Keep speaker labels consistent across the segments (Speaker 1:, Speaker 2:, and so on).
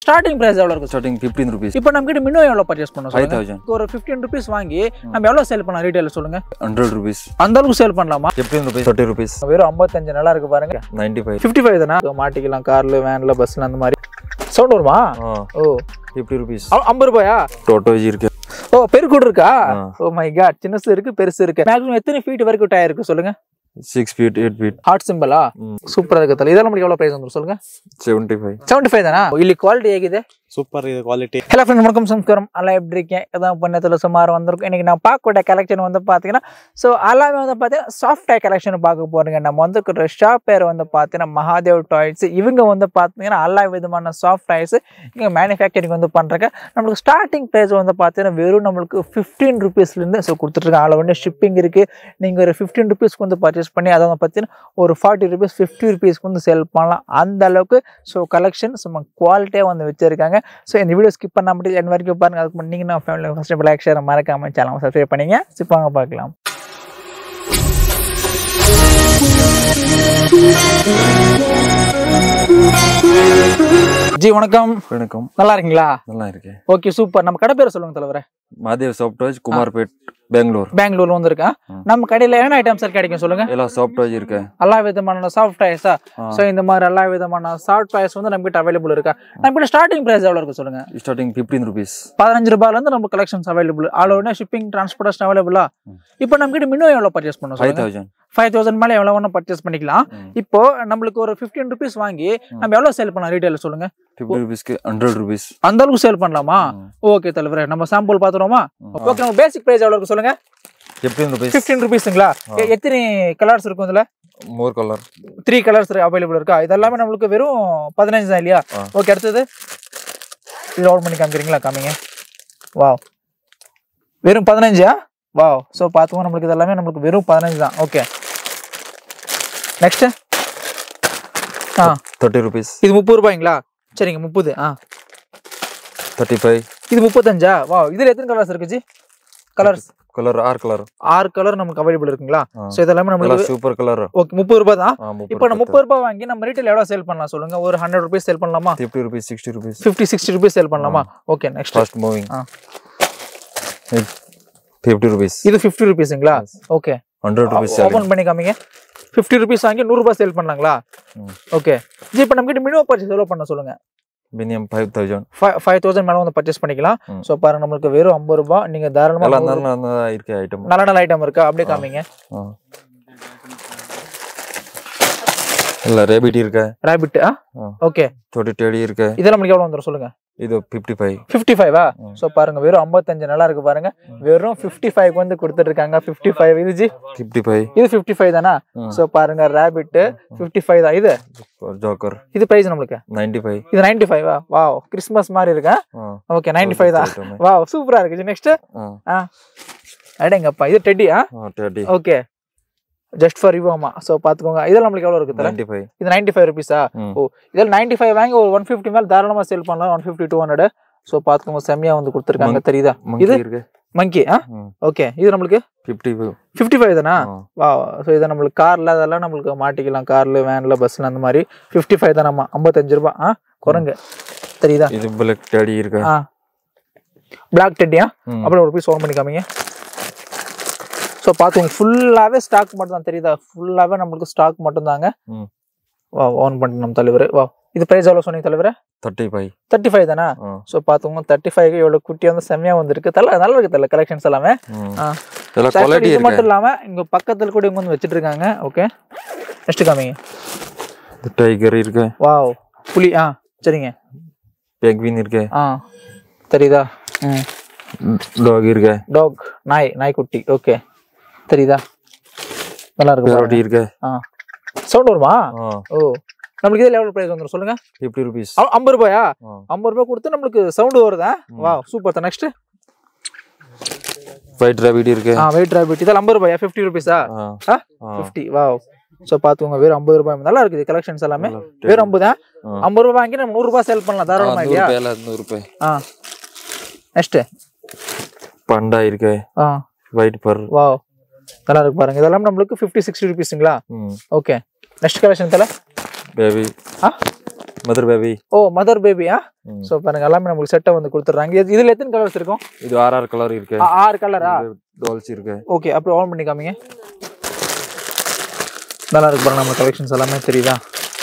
Speaker 1: Starting price எவ்வளோ இருக்கு
Speaker 2: starting fifteen rupees
Speaker 1: இப்போ நம்ம கிட்ட மினிமம் எவ்வளோ பர்ச்சேஸ் பண்ணோம்
Speaker 2: ஃபைவ்
Speaker 1: சொல்லுங்க
Speaker 2: தௌசண்ட்
Speaker 1: ஒரு ஃபிஃப்டீன் ருபீஸ் வாங்கி நம்ம எவ்வளோ சேல் பண்ணலாம் ரீட்டைல சொல்லுங்க
Speaker 2: ஹண்ட்ரட் ருபீஸ்
Speaker 1: அந்த அளவுக்கு சேல் பண்ணலாமா
Speaker 2: ஃபிஃப்டீன் ருபீஸ் தேர்ட்டி ருபீஸ்
Speaker 1: வெறும் ஐம்பத்தஞ்சு நல்லா இருக்கு பாருங்க
Speaker 2: நைன்டி ஃபைவ்
Speaker 1: ஃபிஃப்டி ஃபைவ் தானே மாட்டிக்கலாம் கார்ல வேன்ல பஸ்ல அந்த மாதிரி சவுண்ட் வருமா ஓ
Speaker 2: ஃபிஃப்டி ருபீஸ்
Speaker 1: அ- ஐம்பது ரூபாயா
Speaker 2: டோட்டோ இருக்கு
Speaker 1: ஓ பெருக்கூடு இருக்கா
Speaker 2: ஆ.
Speaker 1: ஓ மை காட் சின்னசு இருக்கு பெருசு இருக்கு மேக்ஸிமம் எத்தனை ஃபீட் வரைக்கும் டயர் இருக்கு சொல்லுங்க
Speaker 2: six feet eight feet
Speaker 1: heart சிம்பிளா ಸೂಪರ್ ಆಗುತ್ತೆ ಇದೆಲ್ಲ ನಮಗೆ ಎவ்வளೋ ಪ್ರೈಸ್ ಅಂದ್ರೆ சொல்லுங்க
Speaker 2: செவன்ட்டி ஃபைவ்
Speaker 1: செவன்டி ஃபைவ் தானா ಇಲ್ಲಿ ಕ್ವಾಲಿಟಿ ಹೇಗಿದೆ
Speaker 3: சூப்பர் இது குவாலிட்டி
Speaker 1: ஹலோ ஃப்ரெண்ட் வணக்கம் சம்ஸ்காரம் எல்லாம் எப்படி இருக்கேன் இதான் பண்ணத்தில் சுமார் வந்திருக்கும் இன்னைக்கு நான் பார்க்கக்கூடிய கலெக்ஷன் வந்து பார்த்தீங்கன்னா ஸோ எல்லாமே வந்து பார்த்தீங்கன்னா சாஃப்ட் டை கலெக்ஷன் பார்க்க போறீங்க நம்ம வந்துருக்கிற ஷாப் பேர் வந்து பார்த்தீங்கன்னா மகாதேவ் டாய்ஸ் இவங்க வந்து பார்த்தீங்கன்னா எல்லா விதமான சாஃப்ட் டாய்ஸ் இங்கே மேனுஃபேக்சரிங் வந்து பண்ணுறாங்க நம்மளுக்கு ஸ்டார்டிங் ப்ரைஸ் வந்து பார்த்தீங்கன்னா வெறும் நம்மளுக்கு ஃபிஃப்டீன் ருபீஸ்லேருந்து ஸோ கொடுத்துட்ருக்காங்க அதில் வந்து ஷிப்பிங் இருக்குது நீங்கள் ஒரு ஃபிஃப்டீன் ருபீஸ்க்கு வந்து பர்ச்சேஸ் பண்ணி அதை வந்து பார்த்தீங்கன்னா ஒரு ஃபார்ட்டி ருபீஸ் ஃபிஃப்டி ருபீஸ்க்கு வந்து சேல் பண்ணலாம் அந்த அளவுக்கு ஸோ கலெக்ஷன் சும்மா குவாலிட்டியாக வந்து வச்சுருக்காங்க ஸோ இந்த வீடியோ ஸ்கிப் பண்ண முடியாது என் வரைக்கும் பாருங்க அதுக்கு முன்னீங்கன்னா ஃபேமிலி ஃபஸ்ட்டு லைக் ஷேர் மறக்காம சேனல் சப்ஸ்கிரைப் பண்ணிங்க சிப்பாங்க பார்க்கலாம் ஜி வணக்கம்
Speaker 2: வணக்கம்
Speaker 1: நல்லா இருக்கீங்களா
Speaker 2: நல்லா இருக்கேன்
Speaker 1: ஓகே சூப்பர் நம்ம கடை பேர் சொல்லுங்க தலைவரே
Speaker 2: மாதேவ் சாஃப்ட்வேர் குமார்பேட் பெங்களூர்
Speaker 1: பெங்களூர்ல வந்திருக்கேன்
Speaker 2: ம்.
Speaker 1: நம்ம கடையில் என்ன ஐட்டம் சார் கிடைக்கும் சொல்லுங்க
Speaker 2: எல்லாம் சாஃப்ட்வேர் இருக்கு
Speaker 1: எல்லா விதமான சாஃப்ட் டாய்ஸா
Speaker 2: ஆ.
Speaker 1: ஸோ இந்த மாதிரி எல்லா விதமான சாஃப்ட் டாய்ஸ் வந்து நம்ம கிட்ட அவைலபிள் இருக்கா நம்ம கிட்ட ஸ்டார்டிங் பிரைஸ் எவ்வளோ இருக்கு சொல்லுங்க
Speaker 2: ஸ்டார்டிங் ஃபிஃப்டீன் ருபீஸ்
Speaker 1: பதினஞ்சு ரூபாயில இருந்து நம்ம collections available all over shipping transportation அவைலபிளா
Speaker 2: ம்.
Speaker 1: இப்போ நம்ம கிட்ட மினிமம் எவ்வளோ பர்ச்சேஸ் பண்ணோம்
Speaker 2: ஃபைவ்
Speaker 1: சொல்லுங்க
Speaker 2: தௌசண்ட்
Speaker 1: ஃபைவ் தௌசண்ட் மேலே எவ்வளோ ஒன்று பர்ச்சேஸ் பண்ணிக்கலாம்
Speaker 2: ம்.
Speaker 1: இப்போ நம்மளுக்கு ஒரு ஃபிஃப்டீன் ருபீஸ் வாங்கி நம்ம எவ்வளோ சேல் பண்ணலாம் ரீட்டைல சொல்லுங்க
Speaker 2: ஃபிஃப்டி ருபீஸ்க்கு ஹண்ட்ரட் ருபீஸ்
Speaker 1: அந்த அளவுக்கு சேல் பண்ணலாமா ஓகே தலைவரே நம்ம சாம்பிள் பார்த்துருவோமா ஓகே நம்ம பேசிக் ப்ரைஸ் எவ்வளோ இருக்கு சொல்லுங்க
Speaker 2: ஃபிஃப்டீன் ருபீஸ்
Speaker 1: ஃபிஃப்டீன் ருபீஸுங்களா
Speaker 2: ஆ.
Speaker 1: எத்தனை கலர்ஸ் இருக்கும் இதுல
Speaker 2: more colour
Speaker 1: three colours available இருக்கா இதெல்லாமே நம்மளுக்கு வெறும் பதினஞ்சு தான் இல்லையா
Speaker 2: ஆ.
Speaker 1: ஓகே அடுத்தது இது ஆன் பண்ணி காமிக்கிறீங்களா காமிங்க வாவ் வெறும் பதினஞ்சா வாவ் ஸோ பார்த்துக்கோங்க நம்மளுக்கு இதெல்லாமே நம்மளுக்கு வெறும் பதினஞ்சு தான் ஓகே நெக்ஸ்ட் ஆ
Speaker 2: தேர்ட்டி ருபீஸ்
Speaker 1: இது முப்பது ரூபாய்ங்களா சரிங்க முப்பது ஆ
Speaker 2: தேர்ட்டி ஃபைவ்
Speaker 1: இது முப்பத்தஞ்சா வா இதில் எத்தனை கலர்ஸ் இருக்குச்சு கலர்ஸ்
Speaker 2: கலர் ஆறு கலர்
Speaker 1: ஆறு கலர் நமக்கு அவைலபிள் இருக்குங்களா ஸோ இதெல்லாமே
Speaker 2: எல்லாம்
Speaker 1: நம்மளுக்கு
Speaker 2: சூப்பர் கலர்
Speaker 1: ஓகே முப்பது ரூபாய் தான் இப்போ நம்ம முப்பது ரூபாய் வாங்கி நம்ம ரீட்டைல் எவ்வளோ சேல் பண்ணலாம் சொல்லுங்க ஒரு ஹண்ட்ரட் ருபீஸ் சேல் பண்ணலாமா
Speaker 2: fifty rupees sixty rupees
Speaker 1: fifty sixty rupees sale பண்ணலாமா ஓகே நெக்ஸ்ட்
Speaker 2: ஃபாஸ்ட் மூவிங்
Speaker 1: ஆ.
Speaker 2: ஃபிஃப்டி ருபீஸ்
Speaker 1: இது ஃபிஃப்டி ருபீஸுங்களா ஓகே
Speaker 2: ஹண்ட்ரட் ருபீஸ்
Speaker 1: ஓப்பன் பண்ணி காமிங்க ஃபிஃப்டி ருபீஸ் வாங்கி நூறுரூபா சேல் பண்ணலாங்களா
Speaker 2: ம்.
Speaker 1: ஓகே ஜி இப்போ நம்ம கிட்ட மினிமம் பர்ச்சேஸ் எவ்வளோ பண்ண சொல்லுங்க
Speaker 2: minimum five thousand
Speaker 1: five five thousand மேலே வந்து பர்ச்சேஸ் பண்ணிக்கலாம்
Speaker 2: ம்.
Speaker 1: ஸோ பாருங்க நம்மளுக்கு வெறும் ஐம்பது ரூபாய் நீங்கள்
Speaker 2: எல்லாம்
Speaker 1: தாராளமாக
Speaker 2: நல்லா நல்லா இருக்கு ஐட்டம்
Speaker 1: நல்ல நல்ல ஐட்டம் இருக்கா அப்படியே காமிங்க
Speaker 2: இல்ல ரேபிட் இருக்கு
Speaker 1: ரேபிட் ஆ
Speaker 2: ஆ.
Speaker 1: ஓகே
Speaker 2: தொட்டி டேடி இருக்கு
Speaker 1: இதெல்லாம் நம்மளுக்கு எவ்வளோ வந்துடும் சொல்லுங்க
Speaker 2: இது ஃபிஃப்டி ஃபைவ்
Speaker 1: ஃபிஃப்டி ஃபைவா
Speaker 2: ம்.
Speaker 1: ஸோ பாருங்க வெறும் ஐம்பத்தஞ்சு நல்லா இருக்கு பாருங்க வெறும் ஃபிஃப்டி ஃபைவ் வந்து கொடுத்துருக்காங்க ஃபிஃப்டி ஃபைவ் இது ஜி
Speaker 2: ஃபிஃப்டி ஃபைவ்
Speaker 1: இது ஃபிஃப்டி ஃபைவ் தானா ஸோ பாருங்க ரேபிட் ஃபிஃப்டி ஃபைவ் தான் இது
Speaker 2: ஜோக்கர்
Speaker 1: இது ப்ரைஸ் நம்மளுக்கு
Speaker 2: நைன்டி ஃபைவ்
Speaker 1: இது நைன்டி ஃபைவா வாவ் கிறிஸ்மஸ் மாதிரி இருக்கா ஓகே நைன்டி ஃபைவ் தான் வாவ் சூப்பரா இருக்கு நெக்ஸ்ட் அடேங்கப்பா இது டெட்டியா
Speaker 2: thirty
Speaker 1: okay just for you ஆமா ஸோ பார்த்துக்கோங்க இதெல்லாம் நம்மளுக்கு எவ்வளோ இருக்குது
Speaker 2: நைன்டி ஃபைவ்
Speaker 1: இது நைன்டி ஃபைவ் ருபீஸா ஓ இதில் நைன்டி ஃபைவ் வாங்கி ஒரு ஒன் ஃபிஃப்டி மேலே தாராளமாக சேல் பண்ணலாம் one fifty two hundred so பார்த்துக்கோங்க செம்மையா வந்து கொடுத்துருக்காங்க
Speaker 2: Monk-
Speaker 1: தெரியுதா
Speaker 2: இது
Speaker 1: இது?
Speaker 2: இருக்கு
Speaker 1: மங்கி ஆ ஓகே இது நம்மளுக்கு
Speaker 2: ஃபிஃப்டி ஃபைவ்
Speaker 1: ஃபிஃப்டி ஃபைவ் தானா வா ஸோ இதை நம்மளுக்கு காரில் அதெல்லாம் நம்மளுக்கு மாட்டிக்கலாம் காரில் வேனில் பஸ்ஸில் அந்த மாதிரி ஃபிஃப்டி ஃபைவ் தானம்மா ஐம்பத்தஞ்சு ரூபா ஆ குரங்கு தெரியுதா
Speaker 2: இது பிளாக் டேடி இருக்கு
Speaker 1: ஆ பிளாக் டெட்டியா
Speaker 2: ம்.
Speaker 1: அப்புறம் ஒரு பீஸ் ஓன் பண்ணி காமிங்க ஸோ பார்த்துங்க ஃபுல்லாகவே ஸ்டாக் மட்டும் தான் தெரியுதா ஃபுல்லாகவே நம்மளுக்கு ஸ்டாக் மட்டும் தாங்க
Speaker 2: ம்.
Speaker 1: வா ஓன் பண்ணிட்டு நம்ம தலைவர் வா இது ப்ரைஸ் எவ்வளோ சொன்னீங்க தலைவர்
Speaker 2: தேர்ட்டி ஃபைவ்
Speaker 1: தேர்ட்டி ஃபைவ் தானே ஸோ பார்த்துங்க தேர்ட்டி ஃபைவ் எவ்வளோ குட்டியாக வந்து செம்மையாக வந்திருக்கு தலை நல்லா இருக்கு தலை கலெக்ஷன்ஸ் எல்லாமே ஆ.
Speaker 2: எல்லாம்
Speaker 1: So, actually
Speaker 2: குவாலிட்டி
Speaker 1: இது
Speaker 2: இருக்கு
Speaker 1: மட்டும் இல்லாமல் இங்கே பக்கத்தில் கூட இவங்க வந்து வச்சுட்டு இருக்காங்க ஓகே நெக்ஸ்ட் காமிங்க
Speaker 2: டைகர் இருக்கு
Speaker 1: வாவ் புலி ஆ சரிங்க
Speaker 2: பெக்வின் இருக்கு
Speaker 1: ஆ தெரியுதா ம்
Speaker 2: டாக் இருக்கு
Speaker 1: டாக் நாய் நாய்க்குட்டி ஓகே தெரியுதா நல்லா இருக்கு
Speaker 2: பேரோட்டி
Speaker 1: பாருங்க.
Speaker 2: இருக்கு
Speaker 1: ஆ சவுண்ட் வருமா ஓ நம்மளுக்கு இதில் எவ்வளோ ப்ரைஸ் வந்துடும் சொல்லுங்க
Speaker 2: ஃபிஃப்டி ருபீஸ்
Speaker 1: அ- ஐம்பது ரூபாயா ஐம்பது ரூபாய் கொடுத்து நம்மளுக்கு சவுண்டு வருதா வா சூப்பர் தான் நெக்ஸ்ட்
Speaker 2: ஒயிட் ரேபிட் இருக்கு
Speaker 1: ஆ வெயிட் ராபிட் இதெல்லாம் ஐம்பது ரூபாயா ஃபிஃப்டி ருபீஸா
Speaker 2: ஆ.
Speaker 1: ஆ
Speaker 2: ஆ.
Speaker 1: ஃபிஃப்டி வா ஸோ பார்த்துக்கோங்க வெறும் ஐம்பது ரூபாய் நல்லா இருக்குது கலெக்ஷன்ஸ் எல்லாமே
Speaker 2: நல்லா
Speaker 1: வெறும் ஐம்பதா
Speaker 2: ஆ.
Speaker 1: ஐம்பது ரூபாய் வாங்கி நம்ம நூறு ரூபாய் சேல் பண்ணலாம்
Speaker 2: ஆ,
Speaker 1: தாராளமா
Speaker 2: நூறு
Speaker 1: இல்லையா
Speaker 2: ரூபாய் இல்ல, நூறு ரூபாய்
Speaker 1: ஆ நெக்ஸ்ட்
Speaker 2: பண்டா இருக்கு
Speaker 1: ஆ
Speaker 2: ஒயிட் பர்
Speaker 1: வா நல்லா இருக்கு பாருங்க இதெல்லாம் நம்மளுக்கு ஃபிஃப்டி சிக்ஸ்டி ருபீஸுங்களா
Speaker 2: ம்
Speaker 1: ஓகே நெக்ஸ்ட் கலெக்ஷன் தலை
Speaker 2: பேபி
Speaker 1: ஆ
Speaker 2: மதர் பேபி
Speaker 1: ஓ மதர் பேபியா ஸோ பாருங்க எல்லாமே நம்மளுக்கு செட்டை வந்து கொடுத்துட்றாங்க இது இதுல எத்தனை கலர்ஸ் இருக்கும்
Speaker 2: இது ஆர் ஆர் கலர் இருக்கு
Speaker 1: ஆ- ஆறு கலரா
Speaker 2: டால்ஸ் இருக்கு
Speaker 1: ஓகே அப்படி ஆன் பண்ணி காமிங்க நல்லா இருக்கு பாருங்க நம்ம கலெக்ஷன்ஸ் எல்லாமே தெரியுதா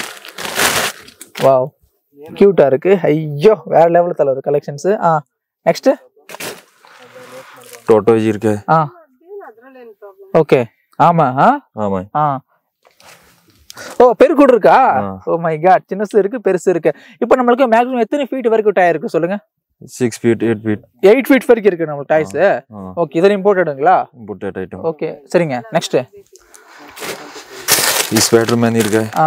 Speaker 1: வாவ் கியூட்டா இருக்கு ஐயோ வேற லெவலில் தலை ஒரு கலெக்ஷன்ஸ் ஆ நெக்ஸ்ட்
Speaker 2: டோட்டோஜி இருக்கு
Speaker 1: ஆ ஓகே ஆமா ஆ
Speaker 2: ஆமா
Speaker 1: ஆ ஓ பெருக்கூடு இருக்கா
Speaker 2: ஆ.
Speaker 1: ஓ மை காட் சின்னசு இருக்கு பெருசு இருக்கு இப்போ நம்மளுக்கு மேக்ஸிமம் எத்தனை ஃபீட் வரைக்கும் டயர் இருக்கு சொல்லுங்க
Speaker 2: six feet eight feet
Speaker 1: eight feet வரைக்கும் இருக்கு நம்மளுக்கு டாய்ஸ் ஓகே இதெல்லாம் இம்போர்ட்டடுங்களா
Speaker 2: புட்டேட் ஐட்டம்
Speaker 1: ஓகே சரிங்க நெக்ஸ்ட்
Speaker 2: இது ஸ்பைடர் மேன் இருக்கு
Speaker 1: ஆ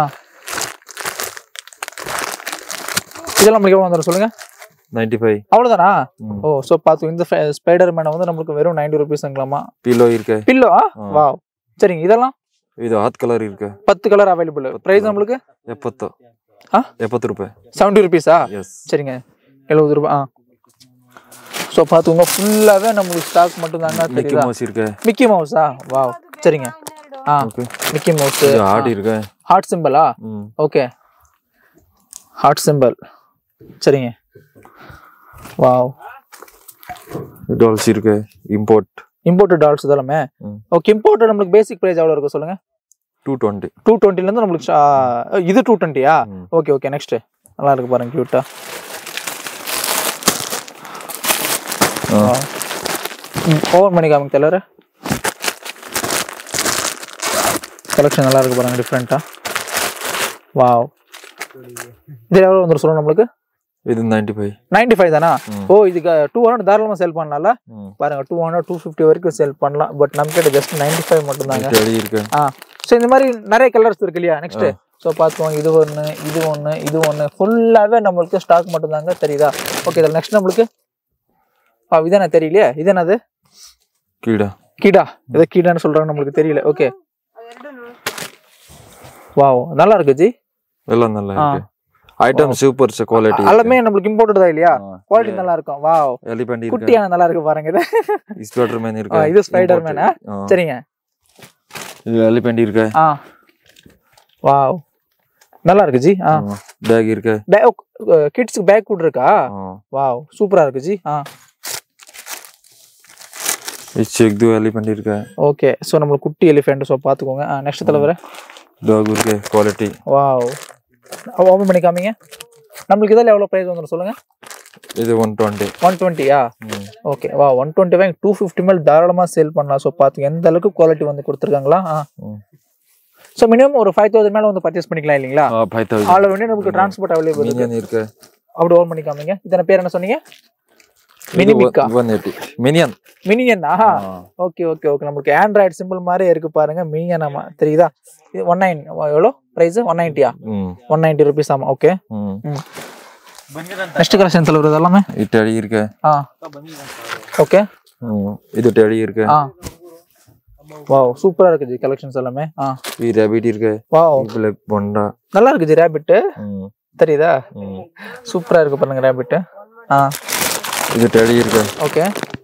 Speaker 1: இதெல்லாம் நம்மளுக்கு எவ்வளோ வந்துடும் சொல்லுங்க
Speaker 2: நைன்டி ஃபைவ்
Speaker 1: அவ்வளோதானா ஓ ஸோ பார்த்து இந்த ஸ்பைடர் மேனை வந்து நம்மளுக்கு வெறும் நைன்டி ருபீஸ்ங்களாமா
Speaker 2: பிலோ இருக்கு
Speaker 1: பில்லோ
Speaker 2: ஆ.
Speaker 1: வா சரிங்க இதெல்லாம்
Speaker 2: ಇದು ಹತ್ತು ಕಲರ್ ಇருக்கு
Speaker 1: பத்து கலர் அவைலபிள் ப்ரைஸ் நம்மளுக்கு
Speaker 2: ಎಪ್ಪತ್ತು
Speaker 1: ಆ?
Speaker 2: ಎಪ್ಪತ್ತು ರೂಪಾಯಿ
Speaker 1: செவன்ட்டி ருபீஸா
Speaker 2: ಎಸ್
Speaker 1: சரிங்க எழுபது ரூபாய் ஆ ஸோ பார்த்துங்க ஃபுல்லாகவே நம்மளுக்கு ஸ்டாக் மட்டும் தாங்க
Speaker 2: ಮಿಕ್ಕಿ
Speaker 1: தெரியுதா
Speaker 2: ಮೌಸ್ ಇருக்கு
Speaker 1: மிக்கி மவுஸா வா சரிங்க ஆ
Speaker 2: ಓಕೆ
Speaker 1: மிக்கி மவுஸ்
Speaker 2: ಇದು ಹಾರ್ಟ್ ಇருக்கு
Speaker 1: ஹார்ட் சிம்பிளா
Speaker 2: ಹ್ಮ್
Speaker 1: ஓகே ஹார்ட் சிம்பிள் சரிங்க வாவ்
Speaker 2: ಡಾಲ್ಸ್ ಇருக்கு ಇಂಪೋರ್ಟ್
Speaker 1: இம்போர்ட்டட் டால்ஸ் இதெல்லாமே
Speaker 2: ம்.
Speaker 1: ஓகே இம்போர்ட்டட் நம்மளுக்கு பேசிக் ப்ரைஸ் எவ்வளோ இருக்கும் சொல்லுங்க
Speaker 2: ಟೂ ಟ್ವೆಂಟಿ
Speaker 1: டூ டுவெண்ட்டிலேருந்து நம்மளுக்கு ஆ, இது டூ டுவெண்ட்டியா
Speaker 2: ம்.
Speaker 1: ஓகே ஓகே நெக்ஸ்ட் நல்லா இருக்கு பாருங்க கியூட்டா ஓவன் பண்ணி காமிங்க தெரியல கலெக்ஷன் நல்லா இருக்கு பாருங்க டிஃப்ரெண்ட்டாக வாவ் இது எவ்வளோ வந்துடும் சொல்லுங்க நம்மளுக்கு
Speaker 2: ಇದು ನೈಂಟಿ ಫೈವ್
Speaker 1: நைன்டி ஃபைவ் தானா
Speaker 2: ம்.
Speaker 1: ஓ இதுக்கு டூ ஹண்ட்ரட் தாராளமாக சேல் பண்ணலாம்ல
Speaker 2: ಹ್ಮ್
Speaker 1: பாருங்க டூ ஹண்ட்ரட் டூ ஃபிஃப்டி வரைக்கும் சேல் பண்ணலாம் பட் நம்ம கிட்ட ஜஸ்ட் நைன்டி ஃபைவ் மட்டும்தாங்க
Speaker 2: ಚಳಿ ಇருக்கு
Speaker 1: ஆ ஸோ இந்த மாதிரி நிறைய கலர்ஸ் இருக்கு இல்லையா நெக்ஸ்ட்
Speaker 2: ஆ.
Speaker 1: ஸோ பார்த்துக்கோங்க இது ஒன்று இது ஒன்று இது ஒன்று ஃபுல்லாகவே நம்மளுக்கு ஸ்டாக் மட்டும்தாங்க தெரியுதா ஓகே இதில் நெக்ஸ்ட் நம்மளுக்கு ஆ இதானே தெரியலையே இது என்னது
Speaker 2: ಕೀಡ
Speaker 1: கீடா ஏதோ கீடான்னு சொல்கிறாங்க நம்மளுக்கு தெரியல ஓகே வாவ் நல்லா இருக்கு ஜி
Speaker 2: ಎಲ್ಲ ನಲ್ಲ ಇருக்கு ಐಟಮ್ ಸೂಪರ್ ಕ್ವಾಲಿಟಿ
Speaker 1: எல்லாமே நம்மளுக்கு இம்போர்ட்டட் தான் இல்லையா குவாலிட்டி நல்லா இருக்கும் வாவ்
Speaker 2: ಎಲಿಫೆಂಟ್ ಇருக்கு
Speaker 1: குட்டியான நல்லா இருக்கு பாருங்க இது
Speaker 2: ಸ್ಪೈಡರ್ ಮ್ಯಾನ್
Speaker 1: ஆ,
Speaker 2: இருக்கு
Speaker 1: இது ஸ்பைடர் மேனா சரிங்க
Speaker 2: ಇದು ಎಲಿಫೆಂಟ್ இருக்கு
Speaker 1: ஆ வாவ் நல்லா இருக்கு ஜி ஆ
Speaker 2: ಬ್ಯಾಗ್ இருக்கு
Speaker 1: கிட்ஸ்க்கு பேக் கூட இருக்கா வாவ் சூப்பரா இருக்கு ஜி ஆ
Speaker 2: ಇದು ಚೆಕ್ದು ಎಲಿಫೆಂಟ್ இருக்கு
Speaker 1: ஓகே ஸோ நம்மளுக்கு குட்டி எலிஃபென்ட் ஸோ பார்த்துக்கோங்க ஆ நெக்ஸ்ட் தலைவர்
Speaker 2: ಡಾಗ್ இருக்கு ಕ್ವಾಲಿಟಿ
Speaker 1: வாவ் ஓப்பன் பண்ணி காமிங்க நம்மளுக்கு இதில் எவ்வளோ ப்ரைஸ் வந்துடும் சொல்லுங்க
Speaker 2: ಇದು ಒನ್ ಟ್ವೆಂಟಿ
Speaker 1: ஒன் டுவெண்ட்டியா ஓகே வா one twenty five two fifty மேல் தாராளமாக சேல் பண்ணலாம் ஸோ பார்த்துங்க எந்த அளவுக்கு குவாலிட்டி வந்து கொடுத்துருக்காங்களா ஆ ஸோ மினிமம் ஒரு ஃபைவ் தௌசண்ட் மேலே வந்து பர்ச்சேஸ் பண்ணிக்கலாம் இல்லைங்களா
Speaker 2: ಫೈವ್ ತೌಸಂಡ್
Speaker 1: ஆல் ஓவர் நமக்கு டிரான்ஸ்போர்ட் அவைலபிள் இருக்கு
Speaker 2: ಮಿನಿಯನ್ இருக்கு
Speaker 1: அப்படி ஓன் பண்ணி காமிங்க இதன பேர் என்ன சொன்னீங்க மினிமிக்கா
Speaker 2: ಒನ್ ಏಟಿ ಮಿನಿಯನ್
Speaker 1: மினியன்னா ஓகே ஓகே ஓகே நம்மளுக்கு ஆண்ட்ராய்டு சிம்பிள் மாதிரி இருக்கு பாருங்க மினியன் ஆமா தெரியுதா இது ஒன் நைன் எவ்வளோ ப்ரைஸ் ஒன் நைன்ட்டியா
Speaker 2: ಹ್ಮ್
Speaker 1: ஒன் நைன்ட்டி ருபீஸ் ஆமா ஓகே
Speaker 2: ಹ್ಮ್
Speaker 1: நெக்ஸ்ட் கலெக்ஷன் தலைவர் எல்லாமே
Speaker 2: ಇದು ಟಳಿ இருக்கு
Speaker 1: ஆ ஓகே
Speaker 2: ಹ್ಮ್ ಇದು ಟಳಿ இருக்கு
Speaker 1: ஆ வாவ் சூப்பரா இருக்கு ஜி கலெக்ஷன்ஸ் எல்லாமே ஆ
Speaker 2: ಈ ರ್ಯಾಬಿಟ್ இருக்கு
Speaker 1: வாவ்
Speaker 2: ಈ ಬ್ಲಾಕ್ ಬೊಂಡ
Speaker 1: நல்லா இருக்கு ஜி ரேபிட்
Speaker 2: ಹ್ಮ್
Speaker 1: தெரியுதா
Speaker 2: ಹ್ಮ್
Speaker 1: சூப்பரா இருக்கு பாருங்க ரேபிட் ஆ
Speaker 2: ಇದು ಟಳಿ இருக்கு
Speaker 1: ஓகே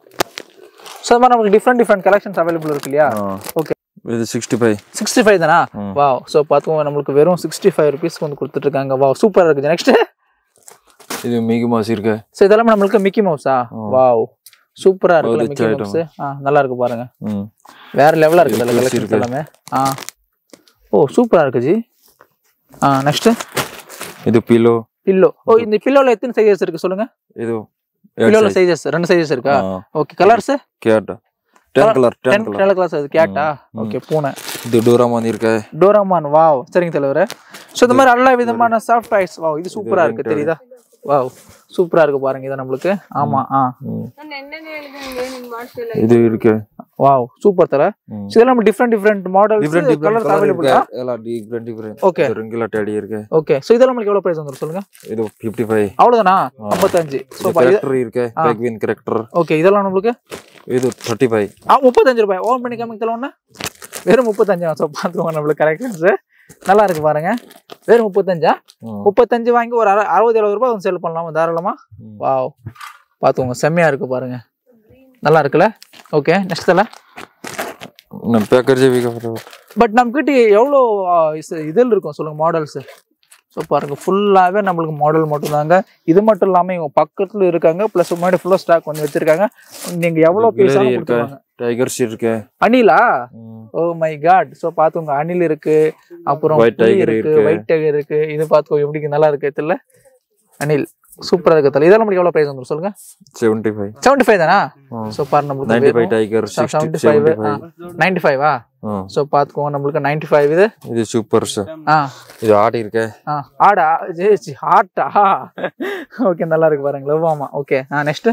Speaker 1: ஸோ அது மாதிரி நமக்கு டிஃப்ரெண்ட் டிஃப்ரெண்ட் கலெக்ஷன்ஸ் அவைலபிள் இருக்கு இல்லையா ஓகே
Speaker 2: ಇದು ಸಿಕ್ಸ್ಟಿ ಫೈವ್
Speaker 1: சிக்ஸ்டி ஃபைவ் தானா
Speaker 2: ம்.
Speaker 1: வாவ் ஸோ பார்த்துக்கோங்க நம்மளுக்கு வெறும் சிக்ஸ்டி ஃபைவ் ருபீஸ் வந்து கொடுத்துட்டு இருக்காங்க வாவ் சூப்பராக இருக்குது நெக்ஸ்ட்
Speaker 2: ಇದು ಮಿಗಿ ಮಾಸ್ இருக்கு
Speaker 1: ஸோ இதெல்லாம் நம்மளுக்கு மிக்கி மவுஸா
Speaker 2: ம்.
Speaker 1: வாவ் சூப்பராக இருக்குல்ல
Speaker 2: ஒரு
Speaker 1: மிக்கி
Speaker 2: item.
Speaker 1: மவுஸ் ஆ நல்லா இருக்கு பாருங்க
Speaker 2: ಹ್ಮ್
Speaker 1: வேற லெவலாக இருக்குது
Speaker 2: இது
Speaker 1: அதில்
Speaker 2: plus
Speaker 1: கலெக்ஷன்ஸ்
Speaker 2: இருக்கு.
Speaker 1: எல்லாமே ஆ ஓ சூப்பராக இருக்கு ஜி ஆ நெக்ஸ்ட்
Speaker 2: ಇದು ಪಿಲೋ
Speaker 1: பில்லோ ஓ இந்த பில்லோல எத்தனை சைஸஸ் இருக்கு சொல்லுங்க
Speaker 2: ಇದು
Speaker 1: பில்லோல சைஸஸ் ரெண்டு சைஸஸ் இருக்கா okay colours
Speaker 2: cat ten colour ten
Speaker 1: ten
Speaker 2: colour
Speaker 1: ten colours அது கேட்டா
Speaker 2: ம்.
Speaker 1: ஓகே பூனை
Speaker 2: ಇದು ಡೋರಾಮಾನ್ இருக்கு
Speaker 1: டோராமான் வாவ் சரிங்க தலைவர் ஸோ இந்த மாதிரி எல்லா விதமான சாஃப்ட் டாய்ஸ் வாவ் இது சூப்பரா இருக்கு
Speaker 2: ரெண்டு
Speaker 1: தெரியுதா வாவ் சூப்பரா இருக்கு பாருங்க இது நம்மளுக்கு ஆமா ஆ
Speaker 2: ಹ್ಮ್
Speaker 3: ನಾನು ನೆನ್ನೆನೇ ಹೇಳಿದೆ ನಿಂಗೆ ಮಾಡಿಸಿಲ್ಲ
Speaker 2: ಇದು இருக்கு
Speaker 1: வாவ் சூப்பர் தல
Speaker 2: ಹ್ಮ್
Speaker 1: ஸோ இதெல்லாம் different different models
Speaker 2: different different
Speaker 1: colours
Speaker 2: colour
Speaker 1: available
Speaker 2: இருக்கு ಎಲ್ಲ ಡಿಫ್ರೆಂಟ್ ಡಿಫ್ರೆಂಟ್
Speaker 1: ஓகே
Speaker 2: ರಂಗಿಲ್ಲ ಟಡಿ இருக்கு
Speaker 1: ஓகே ஸோ இதெல்லாம் நம்மளுக்கு எவ்வளவு பிரைஸ் வந்துரும் சொல்லுங்க
Speaker 2: ಇದು ಫಿಫ್ಟಿ ಫೈವ್
Speaker 1: அவ்வளவுதானா ஐம்பத்தஞ்சு ஸோ
Speaker 2: ಕರೆಕ್ಟರ್ இருக்கு ಪೆಗ್ವಿನ್ ಕರೆಕ್ಟರ್
Speaker 1: ஓகே இதெல்லாம் நம்மளுக்கு
Speaker 2: ಇದು ಥರ್ಟಿ ಫೈವ್
Speaker 1: ஆ முப்பத்தஞ்சு ரூபாய் ஓன் பண்ணி காமிக்கல ஒன்று வெறும் முப்பத்தஞ்சு ஸோ பார்த்துக்கோங்க நம்மளுக்கு கரெக்ஷன்ஸ் நல்லா இருக்கு பாருங்க வெறும் முப்பத்தஞ்சா முப்பத்தஞ்சு வாங்கி ஒரு அறு அறுபது எழுபது ரூபாய் வந்து சேல் பண்ணலாமா தாராளமா வாவ் பார்த்துக்கோங்க செம்மையா இருக்கு பாருங்க நல்லா இருக்குல்ல ஓகே நெக்ஸ்ட் தலை
Speaker 2: ನಮ್ಮ ಪ್ಯಾಕೇಜ್ ಈಗ
Speaker 1: பட் நம்ம கிட்ட எவ்வளோ இதில் இருக்கும் சொல்லுங்க மாடல்ஸ் ஸோ பாருங்க ஃபுல்லாகவே நம்மளுக்கு மாடல் மட்டும்தாங்க இது மட்டும் இல்லாமல் இவங்க பக்கத்துல இருக்காங்க ப்ளஸ் முன்னாடி ஃபுல்லாக ஸ்டாக் வந்து வச்சிருக்காங்க நீங்க எவ்வளோ
Speaker 2: இது
Speaker 1: பீஸ்
Speaker 2: Guillory
Speaker 1: கொடுத்துருவாங்க
Speaker 2: டைகர்ஸ் இருக்கு
Speaker 1: அணிலா
Speaker 2: ம்.
Speaker 1: ஓ மை காட் ஸோ பார்த்துங்க அணில் இருக்கு அப்புறம்
Speaker 2: White
Speaker 1: புலி
Speaker 2: tiger
Speaker 1: இருக்கு
Speaker 2: இருக்கு.
Speaker 1: ஒயிட் டைகர் இருக்கு இது பார்த்துக்கோ எப்படி நல்லா இருக்கு தெரியல அணில் சூப்பரா இருக்கு தெரியல இதெல்லாம் நம்மளுக்கு எவ்வளோ ப்ரைஸ் வந்துடும் சொல்லுங்க
Speaker 2: 75
Speaker 1: செவன்டி ஃபைவ் தானா
Speaker 2: ம்.
Speaker 1: ஸோ பாரு நம்மளுக்கு
Speaker 2: 95 டைகர் 60
Speaker 1: செவன்டி ஃபைவ்
Speaker 2: 75
Speaker 1: நைன்டி ஃபைவா
Speaker 2: ம்.
Speaker 1: ஸோ பார்த்துக்கோங்க நம்மளுக்கு நைன்டி ஃபைவ் இது
Speaker 2: இது சூப்பர் சார்
Speaker 1: ஆ
Speaker 2: இது ஆடி இருக்கு
Speaker 1: ஆ ஆடா ஜெயிச்சு ஹார்ட்டா ஓகே நல்லா இருக்கு பாருங்க லவ் ஆமா ஓகே ஆ நெக்ஸ்ட்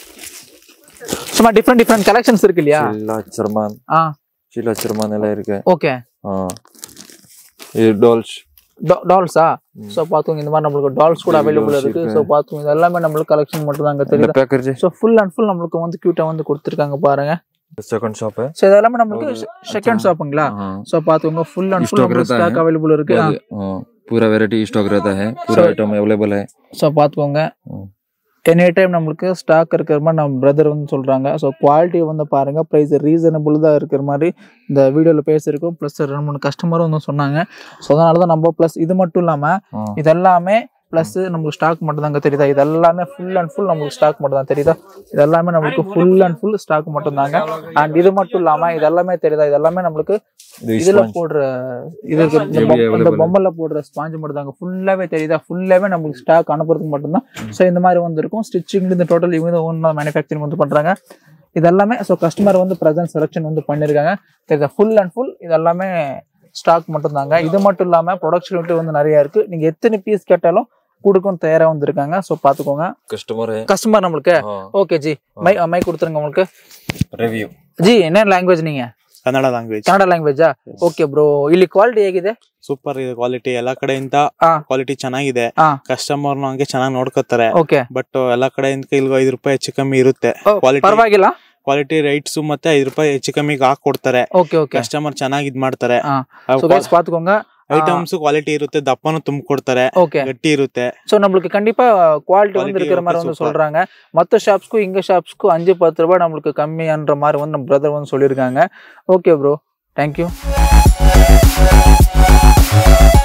Speaker 1: சும்மா டிஃப்ரெண்ட் டிஃப்ரெண்ட் கலெக்ஷன்ஸ் இருக்கு இல்லையா
Speaker 2: சில்லா சர்மான்
Speaker 1: ஆ
Speaker 2: சில்லா சர்மான் எல்லாம் இருக்கு
Speaker 1: ஓகே
Speaker 2: ஆ. இது டால்ஸ்
Speaker 1: டால்ஸா
Speaker 2: ம்.
Speaker 1: ஸோ பார்த்துங்க இந்த மாதிரி நம்மளுக்கு டால்ஸ் கூட
Speaker 2: Baby
Speaker 1: அவைலபிள்
Speaker 2: dolls
Speaker 1: இருக்கு
Speaker 2: இருக்கு.
Speaker 1: ஸோ பார்த்துங்க இது எல்லாமே நம்மளுக்கு கலெக்ஷன் மட்டும் தாங்க
Speaker 2: இந்த
Speaker 1: தெரியுது
Speaker 2: package
Speaker 1: so full and full நம்மளுக்கு வந்து கியூட்டா வந்து கொடுத்துருக்காங்க பாருங்க
Speaker 2: செகண்ட் ஷாப் है
Speaker 1: ஸோ இது எல்லாமே நம்மளுக்கு
Speaker 2: ஒரு-
Speaker 1: செகண்ட் ஷாப்புங்களா
Speaker 2: हाँ
Speaker 1: ஸோ பார்த்துங்க ஃபுல் அண்ட் ஃபுல்
Speaker 2: Stock
Speaker 1: நம்மளுக்கு
Speaker 2: रहता है।
Speaker 1: ஸ்டாக் அவைலபிள் இருக்கு
Speaker 2: बहुत, हाँ, पूरा वैरायटी स्टॉक रहता है पूरा
Speaker 1: So-
Speaker 2: आइटम अवेलेबल है
Speaker 1: ஸோ பார்த்துக்கோங்க
Speaker 2: ம்.
Speaker 1: எனி டைம் நம்மளுக்கு ஸ்டாக் இருக்கிற மாதிரி நம்ம பிரதர் வந்து சொல்கிறாங்க ஸோ குவாலிட்டி வந்து பாருங்கள் ப்ரைஸ் ரீசனபிள் தான் இருக்கிற மாதிரி இந்த வீடியோவில் பேசியிருக்கோம் ப்ளஸ் ரெண்டு மூணு கஸ்டமரும் வந்து சொன்னாங்க ஸோ அதனால தான் நம்ம ப்ளஸ் இது மட்டும் இல்லாமல்
Speaker 2: हाँ,
Speaker 1: இதெல்லாமே ப்ளஸ் நமக்கு ஸ்டாக் மட்டும் தாங்க தெரியுதா இது எல்லாமே ஃபுல் அண்ட் ஃபுல் நம்மளுக்கு ஸ்டாக் மட்டும் தான் தெரியுதா இது எல்லாமே நம்மளுக்கு ஃபுல் அண்ட் ஃபுல் ஸ்டாக் மட்டும் தாங்க அண்ட் இது மட்டும் இல்லாமல் இது எல்லாமே தெரியுதா இது எல்லாமே நம்மளுக்கு
Speaker 2: இது
Speaker 1: இதுல
Speaker 2: sponge.
Speaker 1: போடுற இது இருக்கு, இந்த
Speaker 2: Heavy
Speaker 1: பொம்- இந்த
Speaker 2: available.
Speaker 1: பொம்மல்ல போடுற ஸ்பாஞ்ச் மட்டும் தாங்க ஃபுல்லாவே தெரியுதா ஃபுல்லாவே நம்மளுக்கு ஸ்டாக் அனுப்புறதுக்கு மட்டும்தான் ஸோ இந்த மாதிரி வந்து இருக்கும் ஸ்டிச்சிங் இந்த டோட்டல் இவங்க ஓன் மேனுஃபேக்சரிங் வந்து பண்றாங்க இது எல்லாமே ஸோ கஸ்டமர் வந்து ப்ரெசன்ட் செலெக்ஷன் வந்து பண்ணியிருக்காங்க தெரியுதா ஃபுல் அண்ட் ஃபுல் இது எல்லாமே ஸ்டாக் மட்டும் தாங்க இது மட்டும் இல்லாம ப்ரொடக்ஷன் வந்து நிறைய இருக்கு நீங்க எத்தனை பீஸ் கேட்டாலும் கொடுக்கும் தயாரா வந்திருக்காங்க ஸோ பாத்துக்கோங்க
Speaker 2: कस्टमर है
Speaker 1: கஸ்டமர் நம்மளுக்கு
Speaker 2: हाँ,
Speaker 1: ஓகே ஜி மை மை கொடுத்துருங்க உங்களுக்கு
Speaker 2: रिव्यू
Speaker 1: ಜಿ என்ன ಲ್ಯಾಂಗ್ವೇಜ್ ನೀங்க
Speaker 4: ಕನ್ನಡ ಲ್ಯಾಂಗ್ವೇಜ್
Speaker 1: ಕನ್ನಡ ಲ್ಯಾಂಗ್ವೇಜಾ ಓಕೆ ಬ್ರೋ ಇಲ್ಲಿ ಕ್ವಾಲಿಟಿ ಹೇಗಿದೆ
Speaker 4: ಸೂಪರ್ ಇದೆ ಕ್ವಾಲಿಟಿ ಎಲ್ಲಾ ಕಡೆಯಿಂದ
Speaker 1: ಹಾ.
Speaker 4: ಕ್ವಾಲಿಟಿ ಚೆನ್ನಾಗಿದೆ
Speaker 1: ಹಾ.
Speaker 4: ಕಸ್ಟಮರ್ ಹಂಗೆ ಚೆನ್ನಾಗಿ ನೋಡ್ಕೋತಾರೆ
Speaker 1: ಓಕೆ
Speaker 4: ಬಟ್ ಎಲ್ಲಾ ಕಡೆಯಿಂದ ಇಲ್ಗೋ ಐದು ರೂಪಾಯಿ ಹೆಚ್ಚು ಕಮ್ಮಿ ಇರುತ್ತೆ Quality-
Speaker 1: ಪರವಾಗಿಲ್ಲ
Speaker 4: ಕ್ವಾಲಿಟಿ ರೈಟ್ಸ್ ಮತ್ತೆ ಐದು ರೂಪಾಯಿ ಹೆಚ್ಚು ಕಮ್ಮಿಗೆ ಹಾಕೊಡ್ತಾರೆ
Speaker 1: ಓಕೆ ಓಕೆ
Speaker 4: ಕಸ್ಟಮರ್ ಚೆನ್ನಾಗಿ ಇದ್ ಮಾಡ್ತಾರೆ
Speaker 1: ಹಾ. ಸೊ ಗೈಸ್ பாத்துக்கோங்க
Speaker 4: ಐಟಮ್ಸ್ ಕ್ವಾಲಿಟಿ ಇರುತ್ತೆ ದಪ್ಪನು ತುಂಬಿಕೊಡ್ತಾರೆ
Speaker 1: ஓகே
Speaker 4: ಗಟ್ಟಿ ಇರುತ್ತೆ
Speaker 1: ஸோ நம்மளுக்கு கண்டிப்பா குவாலிட்டி வந்து
Speaker 4: Quality
Speaker 1: இருக்கிற மாதிரி
Speaker 4: okay,
Speaker 1: வந்து
Speaker 4: super.
Speaker 1: சொல்றாங்க மற்ற ஷாப்ஸ்க்கும் இங்க ஷாப்ஸ்க்கும் அஞ்சு பத்து ரூபாய் நம்மளுக்கு கம்மியான்ற மாதிரி வந்து நம்ம பிரதர் வந்து சொல்லியிருக்காங்க ஓகே ப்ரோ தேங்க்யூ